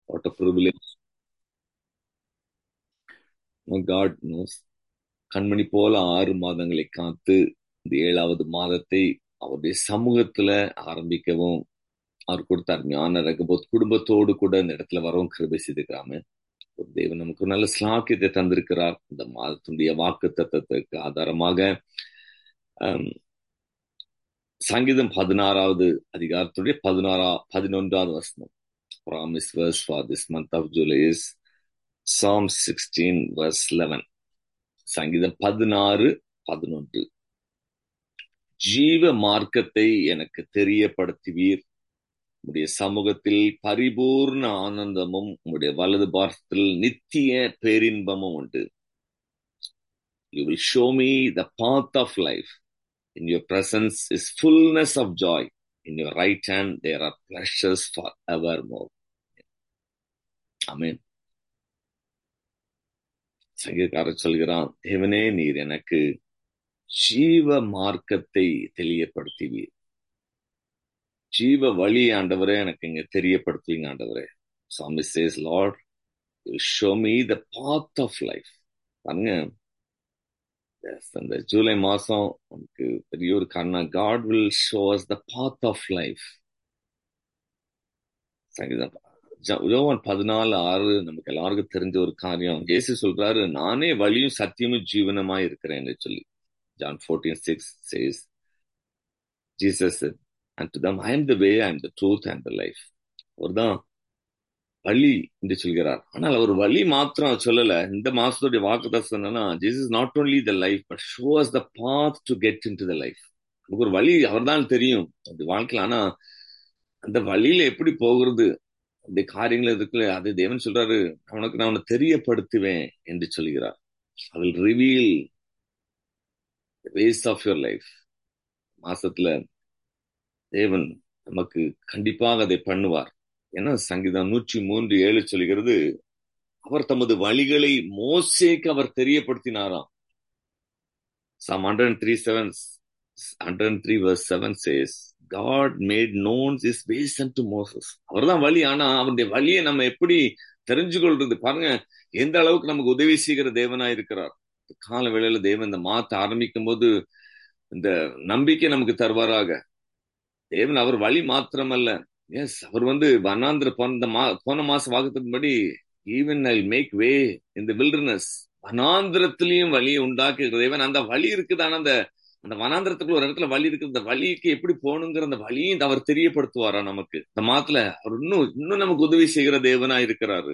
What a privilege. My God knows. கண்மணி போல ஆறு மாதங்களை காத்து இந்த ஏழாவது மாதத்தை அவருடைய சமூகத்துல ஆரம்பிக்கவும் அவர் கொடுத்த அருமையான ரகபோத் குடும்பத்தோடு கூட இந்த இடத்துல வரவும் கிருபை செய்திருக்கிறாம ஒரு தேவன் நமக்கு ஒரு நல்ல ஸ்லாக்கியத்தை தந்திருக்கிறார் இந்த மாதத்துடைய வாக்கு தத்துவத்துக்கு ஆதாரமாக ஆம், சங்கீதம் பதினாறாவது அதிகாரத்துடைய பதினாறா பதினொன்றாவது வசனம் promise verse for this month of July is Psalm 16 verse 11 சங்கீதம் பதினாறு பதினொன்று ஜீவ மார்க்கத்தை எனக்கு தெரியப்படுத்துவீர் உடைய சமூகத்தில் பரிபூர்ண ஆனந்தமும் உடைய வலது பாரத்தில் நித்திய பேரின்பமும் உண்டு you will show me the path of life in your presence is fullness of joy in your right hand there are pleasures forevermore அமீன் சங்கீதக்காரர் சொல்கிறான் தேவனே நீர் எனக்கு ஜீவ மார்க்கத்தை தெளியப்படுத்துவீர் ஜீவ வழி ஆண்டவரே எனக்கு இங்க தெரியப்படுத்துவீங்க ஆண்டவரே சாமி says Lord show me the path of life பாருங்க yes, அந்த ஜூலை மாசம் நமக்கு பெரிய ஒரு காரணம் God will show us the path of life சங்கீதம் ஜ- யோவான் பதினாலு ஆறு நமக்கு எல்லாருக்கும் தெரிஞ்ச ஒரு காரியம் இயேசு சொல்றாரு நானே வழியும் சத்தியமும் ஜீவனமாய் இருக்கிறேன்னு சொல்லி John fourteen six says Jesus and to them I am the way I am the truth and the life அவர்தான் வழி என்று சொல்கிறார் ஆனால் அவர் வழி மாத்திரம் சொல்லல இந்த மாசத்துடைய வாக்கு என்னன்னா this is not only the life but show us the path to get into the life நமக்கு ஒரு வழி அவர்தான் தெரியும் அந்த வாழ்க்கையில ஆனா அந்த வழியில எப்படி போகிறது அந்த காரியங்கள் இருக்குல்ல அது தேவன் சொல்றாரு உனக்கு நான் உன்னை தெரியப்படுத்துவேன் என்று சொல்கிறார் I will reveal ways of your life மாசத்துல தேவன் நமக்கு கண்டிப்பாக அதை பண்ணுவார் ஏன்னா சங்கீதம் நூற்றி மூன்று ஏழு சொல்கிறது அவர் தமது வழிகளை மோசேக்கு அவர் தெரியப்படுத்தினாராம் Psalm hundred three seven hundred three verse seven says God made known his ways to Moses அவர்தான் வழி ஆனா அவருடைய வழியை நம்ம எப்படி தெரிஞ்சு கொள்றது பாருங்க எந்த அளவுக்கு நமக்கு உதவி செய்கிற தேவனா இருக்கிறார் கால வேளையில தேவன் இந்த மாத்த ஆரம்பிக்கும் போது இந்த நம்பிக்கை நமக்கு தருவாராக தேவன் அவர் வழி மாத்திரமல்ல எஸ் அவர் வந்து வனாந்திர போன மா போன மாசம் வாக்குத்தின்படி ஈவன் ஐ மேக் வே இந்த வில்டர்னஸ் வனாந்திரத்திலையும் வழியை உண்டாக்குகிற தேவன் அந்த வழி இருக்குதான அந்த அந்த வனாந்திரத்துக்குள்ள ஒரு இடத்துல வழி இருக்கு அந்த வழிக்கு எப்படி போகணுங்கிற அந்த வழியும் அவர் தெரியப்படுத்துவாரா நமக்கு இந்த மாத்துல அவர் இன்னும் இன்னும் நமக்கு உதவி செய்கிற தேவனா இருக்கிறாரு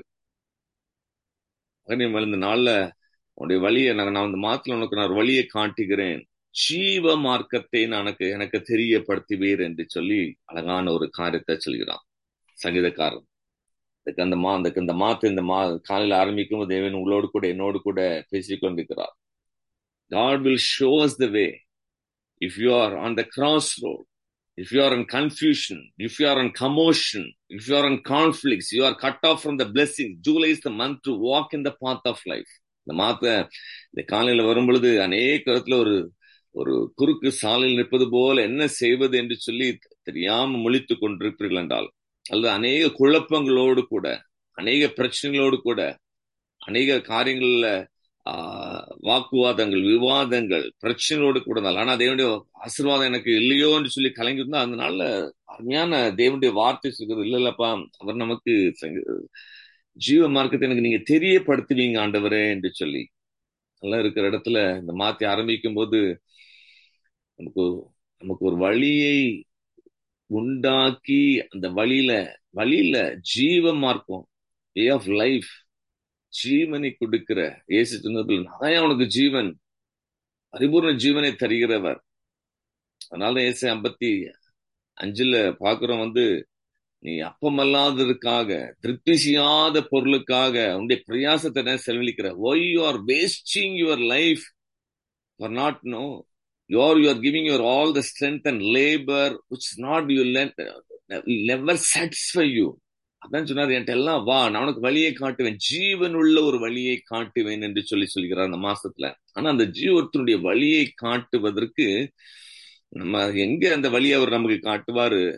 மகனே, இந்த நாள்ல உன்னுடைய வழியை நான் நான் இந்த மாத்துல உனக்கு நான் ஒரு வழியை காட்டுகிறேன் ஜீவ மார்க்கத்தை நான் எனக்கு எனக்கு தெரியப்படுத்துவீர் என்று சொல்லி அழகான ஒரு காரியத்தை சொல்கிறான் சங்கீதக்காரன் இதுக்கு அந்த மா அந்த இந்த மாத்து இந்த மா காலையில் ஆரம்பிக்கும் போது தேவன் உங்களோடு கூட என்னோடு கூட பேசிக் கொண்டிருக்கிறார் God will show us the way. If you are on the crossroad, if you are in confusion, if you are in commotion, if you are in conflicts, you are cut off from the blessings. July is the month to walk in the path of life. இந்த மாத்த இந்த காலையில வரும் பொழுது அநேக இடத்துல ஒரு ஒரு குறுக்கு சாலையில் நிற்பது போல என்ன செய்வது என்று சொல்லி தெரியாம முழித்துக் கொண்டிருப்பீர்கள் என்றால் அல்லது அநேக குழப்பங்களோடு கூட அநேக பிரச்சனைகளோடு கூட அநேக காரியங்கள்ல ஆஹ் வாக்குவாதங்கள் விவாதங்கள் பிரச்சனையோடு கூட இருந்தால் ஆனா தேவனுடைய ஆசீர்வாதம் எனக்கு இல்லையோ என்று சொல்லி கலங்கியிருந்தா அந்த நாள்ல அருமையான தேவனுடைய வார்த்தை சொல்கிறது இல்ல இல்லப்பா அவர் நமக்கு சங்க- ஜீவ மார்க்கத்தை எனக்கு நீங்க தெரியப்படுத்துவீங்க ஆண்டவரே என்று சொல்லி நல்லா இருக்கிற இடத்துல இந்த மாத்தி ஆரம்பிக்கும் போது நமக்கு நமக்கு ஒரு வழியை உண்டாக்கி அந்த வழியில வழியில ஜீவ மார்க்கம் வே ஆஃப் லைஃப் ஜீவனை கொடுக்கிற இயேசு சொன்னதில் நான் உனக்கு ஜீவன் பரிபூர்ண ஜீவனை தருகிறவர் அதனால இயேசு ஐம்பத்தி அஞ்சுல பாக்குறோம் வந்து நீ அப்பமல்லாததற்காக திருப்தி செய்யாத பொருளுக்காக உன்னுடைய பிரயாசத்தை செலவழிக்கிற why you are wasting your life for not no you are you are giving your all the strength and labour which not you never satisfy you அதான் சொன்னார் என்கிட்ட எல்லாம் வா நான் உனக்கு வழியை காட்டுவேன் ஜீவன் உள்ள ஒரு வழியை காட்டுவேன் என்று சொல்லி சொல்கிறார் அந்த மாசத்துல ஆனா அந்த ஜீவத்தினுடைய வழியை காட்டுவதற்கு நம்ம எங்க அந்த வழியை அவர் நமக்கு காட்டுவாரு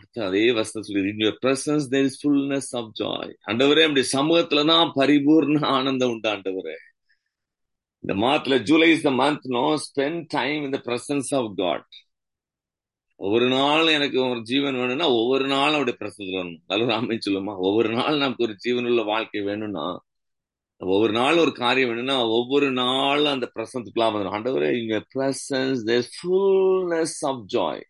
அடுத்து அதே வசனம் சொல்லி in your presence there is fullness of joy ஆண்டவரே அப்படி சமூகத்துல தான் பரிபூர்ண ஆனந்தம் உண்டு ஆண்டவரே இந்த மாதத்துல July is the month no spend time in the presence of God ஒவ்வொரு நாளும் எனக்கு ஒரு ஜீவன் வேணும்னா ஒவ்வொரு நாளும் அவருடைய பிரசன்ஸ் வேணும் நல்ல அமைச்சு சொல்லுமா ஒவ்வொரு நாள் நமக்கு ஒரு ஜீவனுள்ள வாழ்க்கை வேணும்னா ஒவ்வொரு நாள் ஒரு காரியம் வேணும்னா ஒவ்வொரு நாளும் அந்த பிரசன்ஸுக்குலாம் வந்துடும் ஆண்டவரே இங்க presence there fullness of joy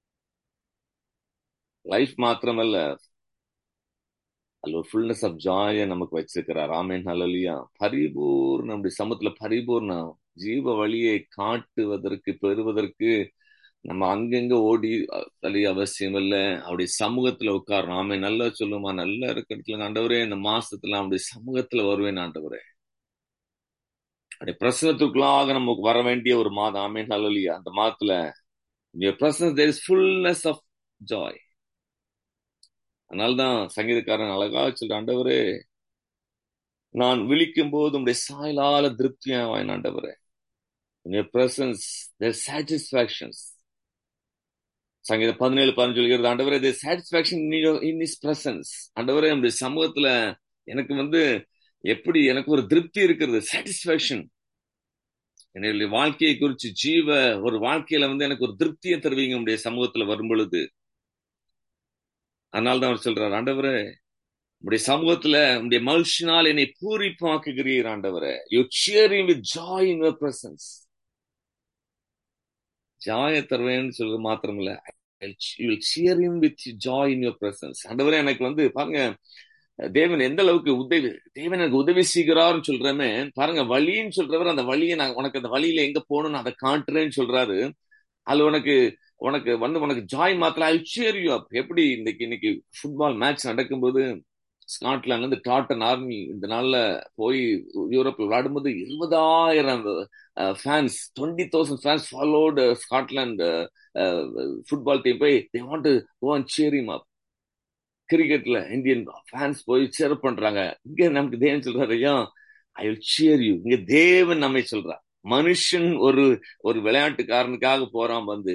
life மாத்திரமல்ல அதுல ஒரு ஃபுல்னஸ் ஆஃப் ஜாய நமக்கு வச்சிருக்கிறார் ஆமேன் ஹலலியா பரிபூர்ணம் அப்படி சமத்துல பரிபூர்ணம் ஜீவ வழியை காட்டுவதற்கு பெறுவதற்கு நம்ம அங்கங்க ஓடி வழி அவசியம் இல்ல அப்படி சமூகத்துல உட்காரணும் ஆமே நல்லா சொல்லுமா நல்லா இருக்கிறதுல ஆண்டவரே இந்த மாசத்துல அப்படி சமூகத்துல வருவேன் ஆண்டவரே அப்படி பிரசனத்துக்குள்ளாக நமக்கு வர வேண்டிய ஒரு மாதம் ஆமே நல்லலியா அந்த மாதத்துல presence there is fullness of joy அதனால்தான் சங்கீதக்காரன் அழகா சொல்ற ஆண்டவரே நான் விழிக்கும் போது உடைய சாயலால திருப்தியாவான் ஆண்டவரே பிரசன்ஸ் தேர் சாட்டிஸ்பாக்சன்ஸ் சங்கீதம் பதினேழு பதினஞ்சு சொல்கிறது ஆண்டவரே இது சாட்டிஸ்பாக்சன் இன் இஸ் பிரசன்ஸ் ஆண்டவரே நம்முடைய சமூகத்துல எனக்கு வந்து எப்படி எனக்கு ஒரு திருப்தி இருக்கிறது சாட்டிஸ்பாக்சன் என்னுடைய வாழ்க்கையை குறிச்சு ஜீவ ஒரு வாழ்க்கையில வந்து எனக்கு ஒரு திருப்தியை தருவீங்க உடைய சமூகத்துல வரும் பொழுது அதனால தான் அவர் சொல்றாரு ஆண்டவரே உடைய சமூகத்துல உடைய மனுஷனால் என்னை பூரிப்பாக்குகிறீர் ஆண்டவரே you cheering with joy in your presence ஜாய தருவேன்னு சொல்றது மாத்திரம் இல்ல cheering with joy in your presence ஆண்டவரே எனக்கு வந்து பாருங்க தேவன் எந்த அளவுக்கு உதவி தேவன் எனக்கு உதவி செய்கிறார்னு சொல்றமே பாருங்க வழின்னு சொல்றவர் அந்த வழியை நான் உனக்கு அந்த வழியில எங்க போகணும்னு அதை காட்டுறேன்னு சொல்றாரு அது உனக்கு உனக்கு வந்து உனக்கு ஜாய் மாத்திரம் ஐ ஷேர் யூ அப் எப்படி இன்னைக்கு இன்னைக்கு ஃபுட்பால் மேட்ச் நடக்கும்போது ஸ்காட்லாந்து வந்து டாட்டன் ஆர்மி இந்த நாள்ல போய் யூரோப்ல விளையாடும்போது இருபதாயிரம் fans twenty thousand fans followed Scotland football team போய் they want to go and cheer them up கிரிக்கெட்ல இந்தியன் ஃபேன்ஸ் போய் சேர் பண்றாங்க இங்க நமக்கு தேவன் சொல்றாரு ஐயா ஐ வில் சியர் யூ இங்க தேவன் நம்மை சொல்றார் மனுஷன் ஒரு ஒரு விளையாட்டுக்காரனுக்காக போறான் வந்து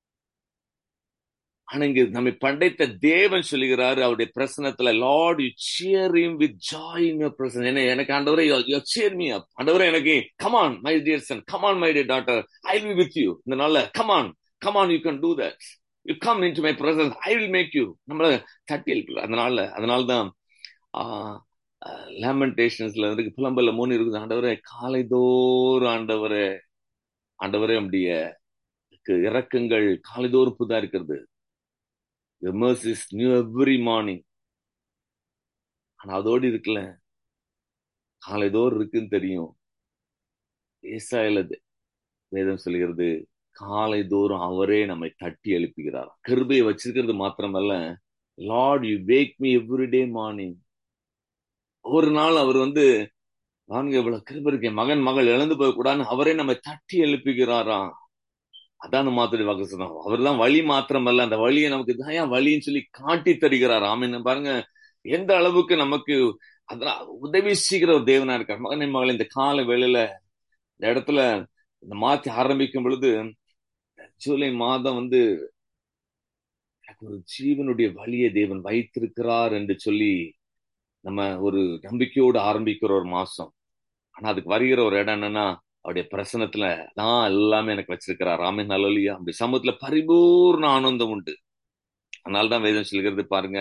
ஆனா இங்க நம்மை படைத்த தேவன் சொல்லுகிறாரு அவருடைய பிரசனத்துல lord you cheer him with joy in your presence என்ன எனக்கு ஆண்டவரே யூ சியர் மீ அப் ஆண்டவரே எனக்கு come on my dear son come on my dear daughter I will with you இந்த நாள்ல come on come on you can do that you come in to my presence I will make you நம்மள தட்டி எழுப்பல அதனால அதனால்தான் லேமெண்டேஷன்ஸ்ல இருக்கு புலம்பல்ல மூணு இருக்குது ஆண்டவரே காலைதோறும் ஆண்டவரே ஆண்டவரே நம்முடைய இறக்கங்கள் காலைதோறும் புதா இருக்கிறது mercies நியூ எவ்ரி மார்னிங் ஆனா அதோடு இருக்குல்ல காலைதோறும் இருக்குன்னு தெரியும் ஏசாயில வேதம் சொல்லுகிறது காலை தோறும் அவரே நம்மை தட்டி எழுப்புகிறார் கிருபையை வச்சிருக்கிறது மாத்திரமல்ல lord you wake me every day morning ஒரு நாள் அவர் வந்து நான்கு இவ்வளவு கிருபை இருக்கேன் மகன் மகள் இழந்து போக கூடாதுன்னு அவரே நம்மை தட்டி எழுப்புகிறாராம் அதான் மாதிரி வாக்கு சொன்னோம் அவர் தான் வழி மாத்திரமல்ல அந்த வழியை நமக்கு தான் வழின்னு சொல்லி காட்டி தருகிறார் ஆமீன் பாருங்க எந்த அளவுக்கு நமக்கு அதெல்லாம் உதவி செய்கிற ஒரு தேவனா இருக்கார் மகனை மகள் இந்த கால வேளையில இந்த இடத்துல இந்த மாத்தி ஆரம்பிக்கும் பொழுது ஜூலை மாதம் வந்து ஒரு ஜீவனுடைய வழியை தேவன் வைத்திருக்கிறார் என்று சொல்லி நம்ம ஒரு நம்பிக்கையோடு ஆரம்பிக்கிற ஒரு மாசம் ஆனா அதுக்கு வருகிற ஒரு இடம் என்னன்னா அவருடைய பிரசனத்துல தான் எல்லாமே எனக்கு வச்சிருக்கிறார் ராமன் நல்லலியா அப்படி சமூகத்துல பரிபூர்ண ஆனந்தம் உண்டு அதனால்தான் வேதம் சொல்கிறது பாருங்க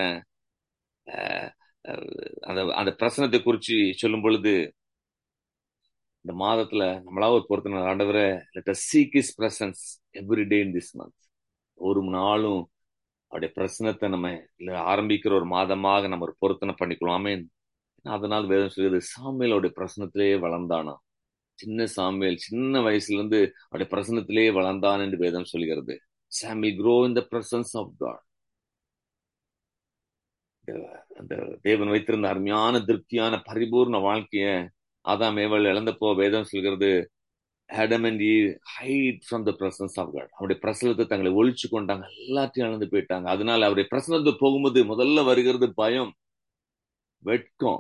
அந்த அந்த பிரசனத்தை குறிச்சு சொல்லும் பொழுது இந்த மாதத்துல நம்மளா ஒரு பொருத்தனை ஆண்டவரை let seek his presence every day in this month ஒரு நாளும் அவருடைய பிரசனத்தை நம்ம ஆரம்பிக்கிற ஒரு மாதமாக நம்ம ஒரு பொருத்தனை பண்ணிக்கலாமே அதனால் வேதம் சொல்கிறது சாமியலோடைய பிரசனத்திலேயே வளர்ந்தானா சின்ன சாமியல் சின்ன வயசுல இருந்து அவருடைய பிரசனத்திலேயே வளர்ந்தான் என்று வேதம் சொல்கிறது சாமி grow in the presence of God அந்த தேவன் வைத்திருந்த அருமையான திருப்தியான பரிபூர்ண வாழ்க்கைய அதான் மேவல் இழந்தப்போ வேதம் சொல்கிறது Adam and Eve hide from the presence of God அவருடைய பிரசனத்தை தங்களை ஒழிச்சு கொண்டாங்க எல்லாத்தையும் இழந்து போயிட்டாங்க அதனால அவருடைய பிரசனத்தை போகும்போது முதல்ல வருகிறது பயம் வெட்கம்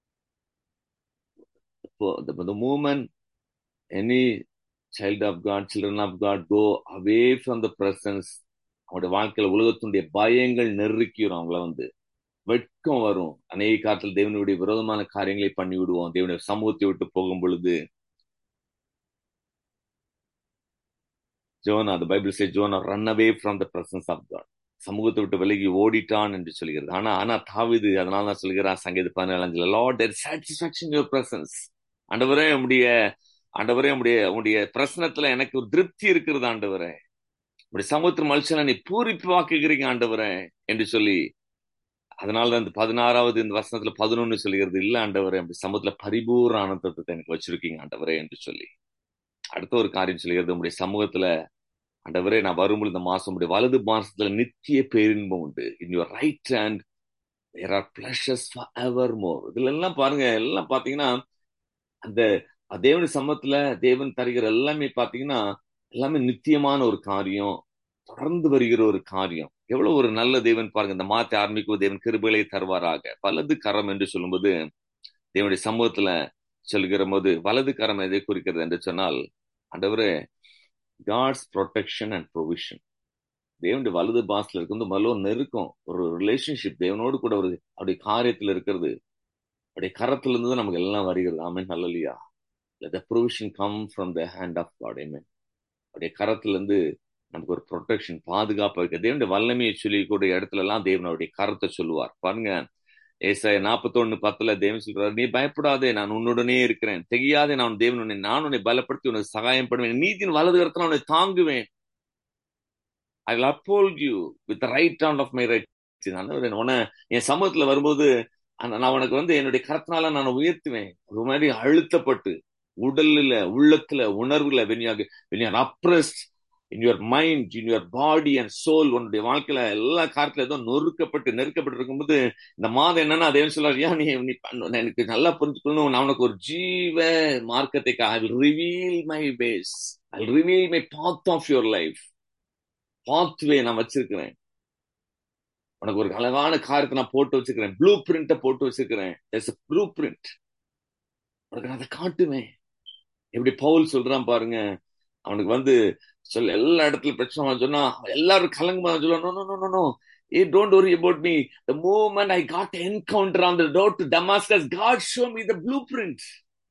the moment any child of God, children of God go away from the presence, அவங்களுடைய வாழ்க்கையில உலகத்தினுடைய பயங்கள் நெருக்கிடும் அவங்கள வந்து வெட்கம் வரும் அநேக காலத்தில் தேவனுடைய விரோதமான காரியங்களை பண்ணி விடுவோம் தேவனுடைய சமூகத்தை விட்டு போகும் பொழுது Jonah the Bible say Jonah run away from the presence of God சமூகத்தை விட்டு விலகி ஓடிட்டான் என்று சொல்கிறது ஆனா ஆனா தாவிது அதனால தான் சொல்கிறான் சங்கீத பதினேழு lord there satisfaction your presence ஆண்டவரே உடைய ஆண்டவரே உடைய உடைய பிரசனத்துல எனக்கு ஒரு திருப்தி இருக்கிறது ஆண்டவரே உடைய சமுத்திர மனுஷனை நீ பூரிப்பாக்குகிறீங்க ஆண்டவரே என்று சொல்லி அதனாலதான் இந்த பதினாறாவது இந்த வசனத்துல பதினொன்னு சொல்லுகிறது இல்ல ஆண்டவரே அப்படி சமூகத்துல பரிபூர்ண ஆனந்தத்தை எனக்கு வச்சிருக்கீங்க ஆண்டவரே என்று சொல்லி அடுத்த ஒரு காரியம் சொல்லுகிறது உங்களுடைய சமூகத்துல ஆண்டவரே நான் வரும்போது இந்த மாசம் உடைய வலது மாசத்துல நித்திய பேரின்பம் உண்டு in your right hand there are pleasures evermore இதுல எல்லாம் பாருங்க எல்லாம் பாத்தீங்கன்னா அந்த தேவன் சமூகத்துல தேவன் தருகிற எல்லாமே பாத்தீங்கன்னா எல்லாமே நித்தியமான ஒரு காரியம் தொடர்ந்து வருகிற ஒரு காரியம் எவ்வளவு ஒரு நல்ல தேவன் பாருங்க இந்த மாத்தி ஆரம்பிக்கும் தேவன் கிருபைகளை தருவாராக வலது கரம் என்று சொல்லும்போது தேவனுடைய சமூகத்துல சொல்கிற போது வலது கரம் எதை குறிக்கிறது என்று சொன்னால் ஆண்டவரே காட்ஸ் ப்ரொடெக்ஷன் அண்ட் ப்ரொவிஷன் தேவனுடைய வலது பாஸ்ல இருக்கிறது மலோ நெருக்கம் ஒரு ரிலேஷன்ஷிப் தேவனோடு கூட ஒரு அவருடைய காரியத்துல இருக்கிறது அவருடைய கரத்துல இருந்து தான் நமக்கு எல்லாம் வருகிறது ஆமேன் நல்லலியா the provision come from the hand of God ஐமேன் அவருடைய கரத்துல இருந்து நமக்கு ஒரு ப்ரொடெக்ஷன் பாதுகாப்பு இருக்கு தேவனுடைய வல்லமையை சொல்லி கூடிய இடத்துல எல்லாம் தேவன் அவருடைய கரத்தை சொல்லுவார் பாருங்க ஏசாய நாற்பத்தொன்னு பத்துல தேவன் சொல்றாரு நீ பயப்படாதே நான் உன்னுடனே இருக்கிறேன் தெரியாதே நான் தேவன் உன்னை நான் உன்னை பலப்படுத்தி உனக்கு சகாயம் பண்ணுவேன் நீதியின் வலது இடத்துல உன்னை தாங்குவேன் I will uphold you with right hand of my right உன என் சமூகத்துல வரும்போது நான் உனக்கு வந்து என்னுடைய கரத்தினால நான் உயர்த்துவேன் ஒரு மாதிரி அழுத்தப்பட்டு உடல்ல உள்ளத்துல உணர்வுல வெனியாக வெனியார் oppressed in your mind in your body and soul உன்னுடைய வாழ்க்கையில எல்லா காரத்துல ஏதோ நொறுக்கப்பட்டு நெருக்கப்பட்டு இருக்கும்போது இந்த மாதம் என்னன்னா அதே சொல்றாரு ஏன் நீ நீ எனக்கு நல்லா புரிஞ்சுக்கணும் நான் உனக்கு ஒரு ஜீவ மார்க்கத்தை I will reveal my face I reveal my path of your life pathway நான் வச்சிருக்கிறேன் உனக்கு ஒரு அழகான காரியத்தை நான் போட்டு வச்சிருக்கிறேன் ப்ளூ பிரிண்ட போட்டு வச்சிருக்கிறேன் ப்ளூ பிரிண்ட் உனக்கு நான் அதை காட்டுவேன் எப்படி பவுல் சொல்றான் பாருங்க அவனுக்கு வந்து சொல்ல எல்லா இடத்துல பிரச்சனை சொன்னா எல்லாரும் கலங்குமா சொல்லுவாங்க Hey, don't worry about me. The moment I got an encounter on the road to Damascus, God showed me the blueprint.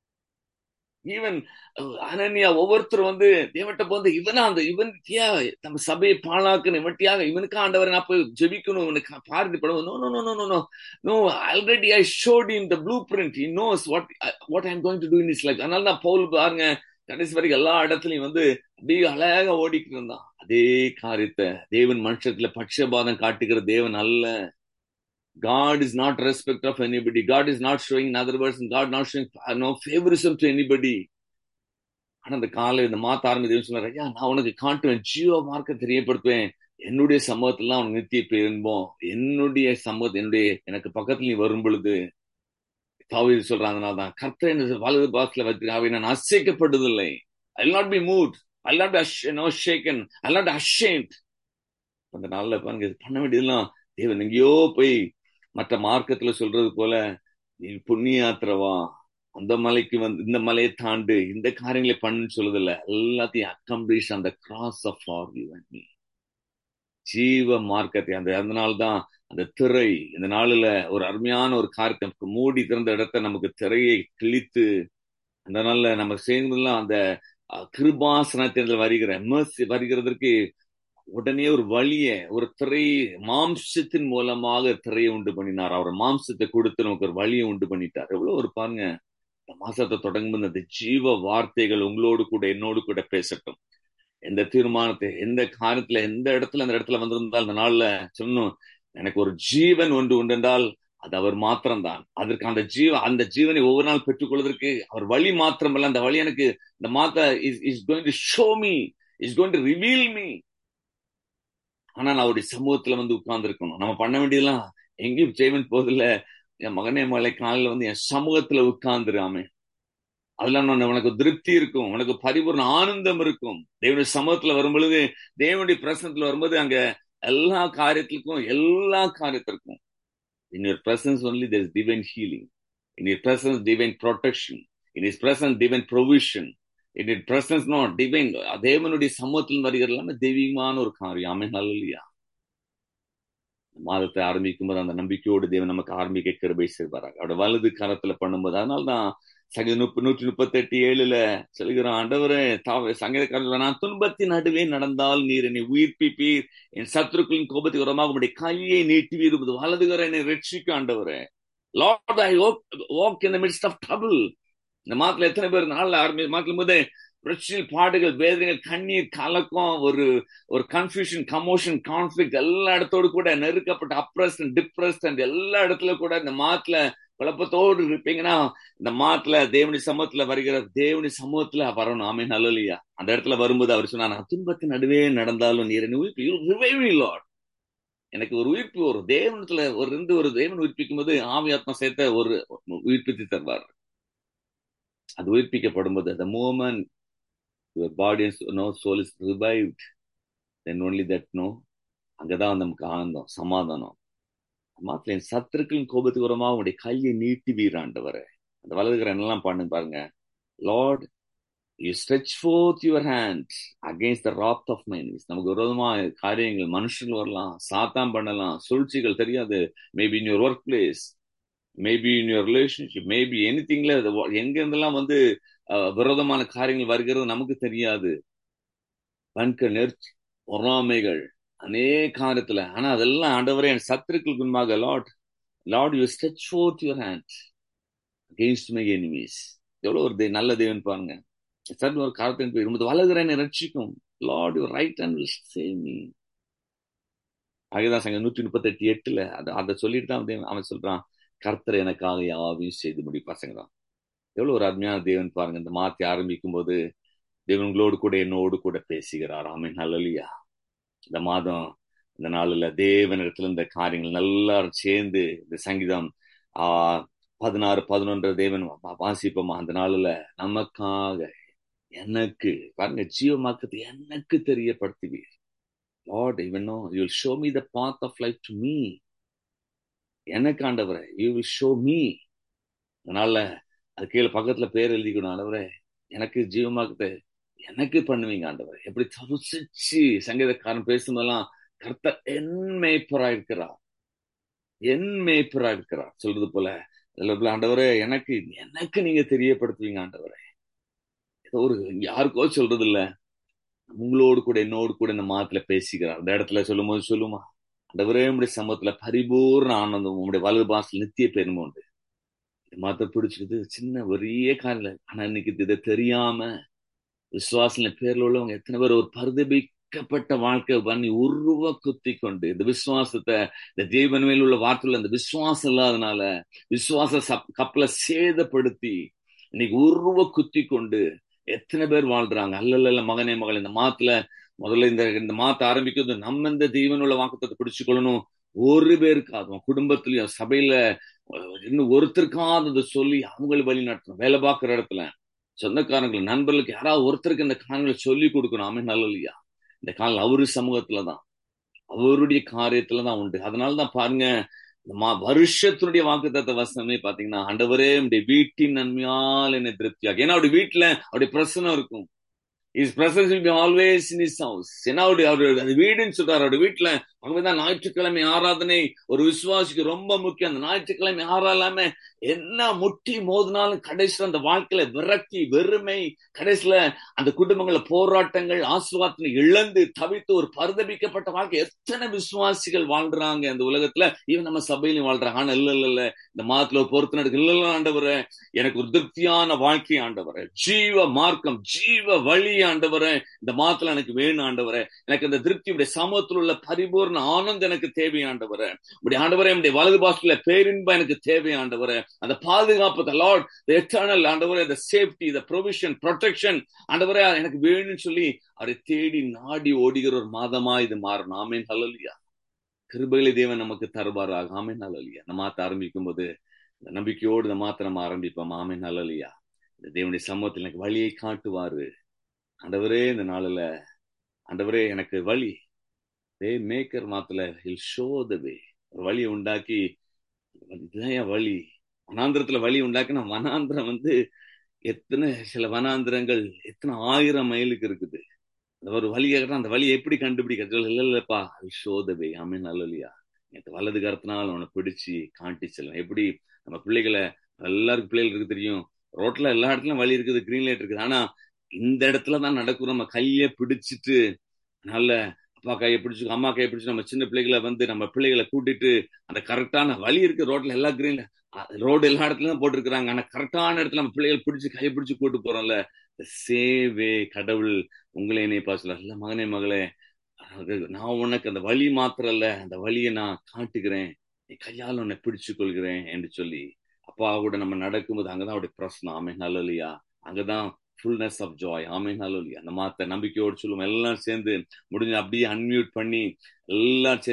Even Ananya ஒவ்வொருத்தரும் வந்து தேவன்கிட்ட வந்து இவனா அந்த இவன் நம்ம சபையை பாழாக்கணும் இவன்ட்டியாக இவனுக்கு ஆண்டவரை நான் போய் ஜெபிக்கணும் இவனுக்கு பார்த்து படம் no no no no no no already I showed in the blueprint he knows what what I'm going to do in is like அதனால நான் பவுல் பாருங்க கடைசி வரைக்கும் எல்லா இடத்துலயும் வந்து அப்படியே அழகா ஓடிக்கிட்டு இருந்தான் அதே காரியத்தை தேவன் மனுஷத்துல பட்சபாதம் காட்டுகிற தேவன் அல்ல God is not respect of anybody. God is not showing in other words, and God not showing no favorism to anybody. ஆனா அந்த காலை இந்த மாத்த ஆரம்பி சொன்னார் ஐயா நான் உனக்கு காட்டுவேன் ஜியோ மார்க்க தெரியப்படுத்துவேன் என்னுடைய சம்பவத்துல அவனுக்கு நித்திய பேரும்போம் என்னுடைய சம்பவம் என்னுடைய எனக்கு பக்கத்துல நீ வரும் பொழுது தாவீது சொல்றாங்க தான் கர்த்தர் என்ன வலது பாஸ்ல வைத்திருக்காவே நான் அசைக்கப்படுவதில்லை I not be moved I not be no shaken I not ashamed அந்த நாள்ல பாருங்க பண்ண வேண்டியதெல்லாம் தேவன் எங்கேயோ போய் மற்ற மார்க்கத்துல சொல்றது போல நீ புண்ணிய யாத்திரவா அந்த மலைக்கு வந்து இந்த மலையை தாண்டு இந்த காரியங்களை பண்ணுன்னு சொல்லுதில்ல எல்லாத்தையும் அக்கம்ப்ளிஷ் அந்த cross of for you and me ஜீவ மார்க்கத்தை அந்த அதனால்தான் அந்த திரை இந்த நாளில ஒரு அருமையான ஒரு காரியத்தை மூடி திறந்த இடத்த நமக்கு திரையை கிழித்து அந்த நாள்ல நம்ம சேர்ந்தெல்லாம் அந்த கிருபாசனத்தில் வருகிற எமர்சி வருகிறதற்கு உடனே ஒரு வழிய ஒரு திரை மாம்சத்தின் மூலமாக திரையை உண்டு பண்ணினார் அவர் மாம்சத்தை கொடுத்து நமக்கு ஒரு வழியை உண்டு பண்ணிட்டார் எவ்வளவு ஒரு பாருங்க இந்த மாசத்தை தொடங்கும் அந்த ஜீவ வார்த்தைகள் உங்களோடு கூட என்னோடு கூட பேசட்டும் எந்த தீர்மானத்தை எந்த காரியத்துல எந்த இடத்துல அந்த இடத்துல வந்திருந்தால் அந்த நாள்ல சொன்னோம் எனக்கு ஒரு ஜீவன் ஒன்று உண்டு என்றால் அது அவர் மாத்திரம்தான் அதற்கு அந்த ஜீவ அந்த ஜீவனை ஒவ்வொரு நாள் பெற்றுக்கொள்வதற்கு அவர் வழி மாத்திரமல்ல அந்த வழி எனக்கு இந்த மாத்த is is going to show me is going to reveal me ஆனா நான் அவருடைய சமூகத்துல வந்து உட்கார்ந்து இருக்கணும் நம்ம பண்ண வேண்டியதெல்லாம் எங்கேயும் ஜெய்வன் போதில்ல என் மகனே மலை காலையில வந்து என் சமூகத்துல உட்கார்ந்துருக்காமே அதுல உனக்கு திருப்தி இருக்கும் உனக்கு பரிபூர்ண ஆனந்தம் இருக்கும் தேவனுடைய சமூகத்துல வரும் பொழுது தேவனுடைய பிரசனத்துல வரும்போது அங்க எல்லா காரியத்திற்கும் எல்லா காரியத்திற்கும் in your presence only there is divine healing in your presence divine protection in is presence divine provision in it presence no divine தேவனுடைய சமூகத்தில் வருகிற எல்லாமே தெய்வீகமான ஒரு காரியம் ஆமே நல்லையா மாதத்தை ஆரம்பிக்கும் போது அந்த நம்பிக்கையோடு தேவன் நமக்கு ஆரம்பிக்க கிருபை செய்வாராங்க அவரோட வலது கரத்துல பண்ணும்போது அதனால்தான் சங்கீத முப்ப நூற்றி முப்பத்தி எட்டு ஏழுல சொல்கிறான் ஆண்டவரே தாவ சங்கீதக்காரர்கள் நான் துன்பத்தின் நடுவே நடந்தால் நீர் என்னை உயிர்ப்பிப்பீர் என் சத்துருக்களின் கோபத்தை உரமாக உடைய கையை நீட்டுவீர் உமது வலதுகர என்னை ரட்சிக்கும் ஆண்டவரே lord I walk in the midst of trouble இந்த மாத்துல எத்தனை பேர் நாள்ல ஆரம்பி மாத்திலும் போது பிரச்சனை பாடுகள் வேதனைகள் கண்ணீர் கலக்கம் ஒரு ஒரு கன்ஃபியூஷன் கமோஷன் கான்ஃபிளிக் எல்லா இடத்தோடு கூட நெருக்கப்பட்ட அப்ரஸ்ட் அண்ட் டிப்ரெஸ்ட் அண்ட் எல்லா இடத்துல கூட இந்த மாத்துல குழப்பத்தோடு இருப்பீங்கன்னா இந்த மாத்துல தேவனி சமூகத்துல வருகிற தேவனி சமூகத்துல வரணும் ஆமே நல்லலையா அந்த இடத்துல வரும்போது அவர் சொன்னா நான் துன்பத்தின் நடுவே நடந்தாலும் நீர் உயிர்ப்பு லார்ட் எனக்கு ஒரு உயிர்ப்பு ஒரு தேவனத்துல ஒரு இருந்து ஒரு தேவன் உயிர்ப்பிக்கும் போது ஆவி ஆத்மா சேர்த்த ஒரு உயிர்ப்பித்து தருவார் அது உயிர்ப்பிக்கப்படும் போது the moment your body and no soul is revived then only that no அங்கதான் நமக்கு ஆனந்தம் சமாதானம் மாத்திர என் சத்துருக்களின் கோபத்துக்கு உரமா உடைய கையை நீட்டி வீராண்டவரை அந்த வலதுகிற என்னெல்லாம் பண்ணுங்க பாருங்க lord you stretch forth your hand against the wrath of mine enemies நமக்கு விரோதமா காரியங்கள் மனுஷங்கள் வரலாம் சாத்தாம் பண்ணலாம் சூழ்ச்சிகள் தெரியாது maybe in your work place maybe in your relationship maybe any திங்ல எங்க இருந்தெல்லாம் வந்து விரோதமான காரியங்கள் வருகிறது நமக்கு தெரியாது கண்க நெர்ச்சி பொறாமைகள் அநேக காரியத்துல ஆனா அதெல்லாம் ஆண்டவரே என் சத்துருக்களுக்கு முன்பாக lord lord you stretch forth your hand against my enemies எவ்வளவு ஒரு நல்ல தேவன் பாருங்க சர்வ ஒரு காலத்தின் போய் உமது வலதுற என்னை ரட்சிக்கும் lord your right hand will save me ஆகதான் சங்க நூற்றி முப்பத்தி எட்டு எட்டுல அதை அதை சொல்லிட்டு தான் அவன் சொல்றான் கர்த்தர் எனக்காக யாவையும் செய்து முடி பசங்க தான் எவ்வளவு ஒரு அருமையான தேவன் பாருங்க இந்த மாத்தி ஆரம்பிக்கும் போது தேவன்களோடு கூட என்னோடு கூட பேசுகிறார் ஆமீன் நல்லலியா இந்த மாதம் இந்த நாளில் தேவனிடத்துல இந்த காரியங்கள் நல்லா சேர்ந்து இந்த சங்கீதம் ஆஹ் பதினாறு பதினொன்று தேவன் வாசிப்போமா அந்த நாளில் நமக்காக எனக்கு பாருங்க ஜீவமாக்கத்தை எனக்கு தெரியப்படுத்துவீர் lord even no you will show me the path of life to me எனக்கு ஆண்டவரை யூ வில் ஷோ மீ அதனால அது கீழே பக்கத்துல பேர் எழுதிக்கணும் ஆண்டவரே எனக்கு ஜீவமாக்கத்தை எனக்கு பண்ணுவீங்க ஆண்டவர் எப்படி தருசிச்சு சங்கீதக்காரன் பேசும்போதெல்லாம் கர்த்தர் என் மேய்ப்பரா இருக்கிறார் என் மேய்ப்பரா இருக்கிறார் சொல்றது போல ஆண்டவரே எனக்கு எனக்கு நீங்க தெரியப்படுத்துவீங்க ஆண்டவரே ஏதோ ஒரு யாருக்கோ சொல்றது இல்ல உங்களோடு கூட என்னோடு கூட இந்த மாத்துல பேசிக்கிறார் அந்த இடத்துல சொல்லும் போது சொல்லுமா ஆண்டவரே உங்களுடைய சமூகத்துல பரிபூர்ண ஆனந்தம் உங்களுடைய வலது பாசல் நித்திய பெருமை உண்டு மாத்த பிடிச்சிருது சின்ன ஒரே காரில் ஆனா இன்னைக்கு இதை தெரியாம விசுவாசன பேர்ல உள்ளவங்க எத்தனை பேர் ஒரு பரிதபிக்கப்பட்ட வாழ்க்கை பண்ணி உருவ குத்தி கொண்டு இந்த விசுவாசத்தை இந்த தேவன் மேல் உள்ள வார்த்தையில இந்த விசுவாசம் இல்லாதனால விசுவாச கப்பலை சேதப்படுத்தி இன்னைக்கு உருவ குத்தி கொண்டு எத்தனை பேர் வாழ்றாங்க அல்ல மகனே மகள் இந்த மாத்துல முதல்ல இந்த இந்த மாத்த ஆரம்பிக்கிறது நம்ம இந்த தெய்வன் உள்ள வாக்கத்தை பிடிச்சு கொள்ளணும் ஒரு பேருக்காதும் குடும்பத்திலயும் சபையில இன்னும் ஒருத்தருக்காவது சொல்லி அவங்களை வழி நடத்தணும் வேலை பார்க்குற இடத்துல சொந்தக்காரங்களுக்கு நண்பர்களுக்கு யாராவது ஒருத்தருக்கு இந்த காரியங்களை சொல்லி கொடுக்கணும் ஆமே நல்லலையா இந்த காலம் அவரு சமூகத்துலதான் அவருடைய காரியத்துலதான் உண்டு அதனாலதான் பாருங்க மா வருஷத்தினுடைய வாக்குத்தத்த வசனமே பாத்தீங்கன்னா ஆண்டவரே உடைய வீட்டின் நன்மையால் என்னை திருப்தியாக ஏன்னா அவருடைய வீட்டுல அவருடைய பிரசனம் இருக்கும் his presence will be always in his house ஏன்னா அவருடைய அவருடைய அது வீடுன்னு சொல்றாரு அவருடைய வீட்டுல அங்கதான் ஞாயிற்றுக்கிழமை ஆராதனை ஒரு விசுவாசிக்கு ரொம்ப முக்கியம் அந்த ஞாயிற்றுக்கிழமை ஆறாலாம என்ன முட்டி மோதினாலும் கடைசியில அந்த வாழ்க்கையில விரக்தி வெறுமை கடைசியில அந்த குடும்பங்கள போராட்டங்கள் ஆசுவாத்தனை இழந்து தவித்து ஒரு பரிதபிக்கப்பட்ட வாழ்க்கை எத்தனை விசுவாசிகள் வாழ்றாங்க அந்த உலகத்துல இவன் நம்ம சபையிலும் வாழ்றாங்க ஆனா இல்ல இல்ல இல்ல இந்த மாதத்துல பொறுத்து நடக்கு இல்ல இல்ல ஆண்டவர எனக்கு ஒரு திருப்தியான வாழ்க்கை ஆண்டவர ஜீவ மார்க்கம் ஜீவ வழி ஆண்டவர இந்த மாதத்துல எனக்கு வேணும் ஆண்டவர எனக்கு அந்த திருப்தியுடைய சமூகத்தில் உள்ள பரிபூர்ண ஆனந்தம் எனக்கு தேவையாண்டவர உடைய ஆண்டவரே என்னுடைய வலது பாஷையில பேரின்பம் எனக்கு தேவையாண்டவர அந்த பாதுகாப்பு த லார்ட் த எட்டர்னல் ஆண்டவரே the safety the provision protection ஆண்டவரே எனக்கு வேணும்னு சொல்லி அவரை தேடி நாடி ஓடுகிற ஒரு மாதமா இது மாறணும் ஆமேன் ஹலலியா கிருபைகளை தேவன் நமக்கு தருவாராக ஆமேன் ஹலலியா நம்ம மாத்த ஆரம்பிக்கும் போது இந்த நம்பிக்கையோடு இந்த மாத்த நம்ம ஆரம்பிப்போம் ஆமேன் ஹலலியா இந்த தேவனுடைய சமூகத்தில் எனக்கு வழியை காட்டுவாரு ஆண்டவரே இந்த நாளில் ஆண்டவரே எனக்கு வழி வே மேக்கர் மாத்துல ஹில் ஷோ த வே ஒரு வழியை உண்டாக்கி இதுதான் என் வழி வனாந்திரத்துல வழி உண்டாக்கினா வனாந்திரம் வந்து எத்தனை சில வனாந்திரங்கள் எத்தனை ஆயிரம் மைலுக்கு இருக்குது அந்த ஒரு வழி கேட்கறா அந்த வழியை எப்படி கண்டுபிடிக்கிறது இல்ல இல்லப்பா ஹில் ஷோ த வே ஆமே நல்லலையா வலது கருத்தினால் அவனை பிடிச்சு காட்டி செல்லும் எப்படி நம்ம பிள்ளைகளை எல்லாருக்கும் பிள்ளைகளுக்கு தெரியும் ரோட்ல எல்லா இடத்துலயும் வழி இருக்குது கிரீன் லைட் இருக்குது ஆனா இந்த இடத்துல தான் நடக்கும் நம்ம கையை பிடிச்சிட்டு நல்ல அப்பா கையை பிடிச்சு அம்மா கையை பிடிச்சு நம்ம சின்ன பிள்ளைகளை வந்து நம்ம பிள்ளைகளை கூட்டிட்டு அந்த கரெக்டான வழி இருக்கு ரோட்ல எல்லா கிரீன்ல ரோடு எல்லா இடத்துலயும் போட்டிருக்கிறாங்க ஆனா கரெக்டான இடத்துல நம்ம பிள்ளைகள் பிடிச்சு கையை பிடிச்சு கூட்டு போறோம்ல சேவே கடவுள் உங்களை என்னை பாசல இல்ல மகனே மகளே நான் உனக்கு அந்த வழி மாத்திரம் இல்ல அந்த வழியை நான் காட்டுகிறேன் நீ கையால் உன்னை பிடிச்சு கொள்கிறேன் என்று சொல்லி அப்பா கூட நம்ம நடக்கும்போது அங்கதான் அவருடைய பிரச்சனை ஆமே நல்லலையா அங்கதான் ஃபுல்னஸ் ஆஃப் ஜாய் ஆமே நல்லலையா அந்த மாத்த நம்பிக்கையோடு சொல்லுவோம் எல்லாம் சேர்ந்து முடிஞ்சு அப்படியே அன்மியூட் பண்ணி எல்லாம்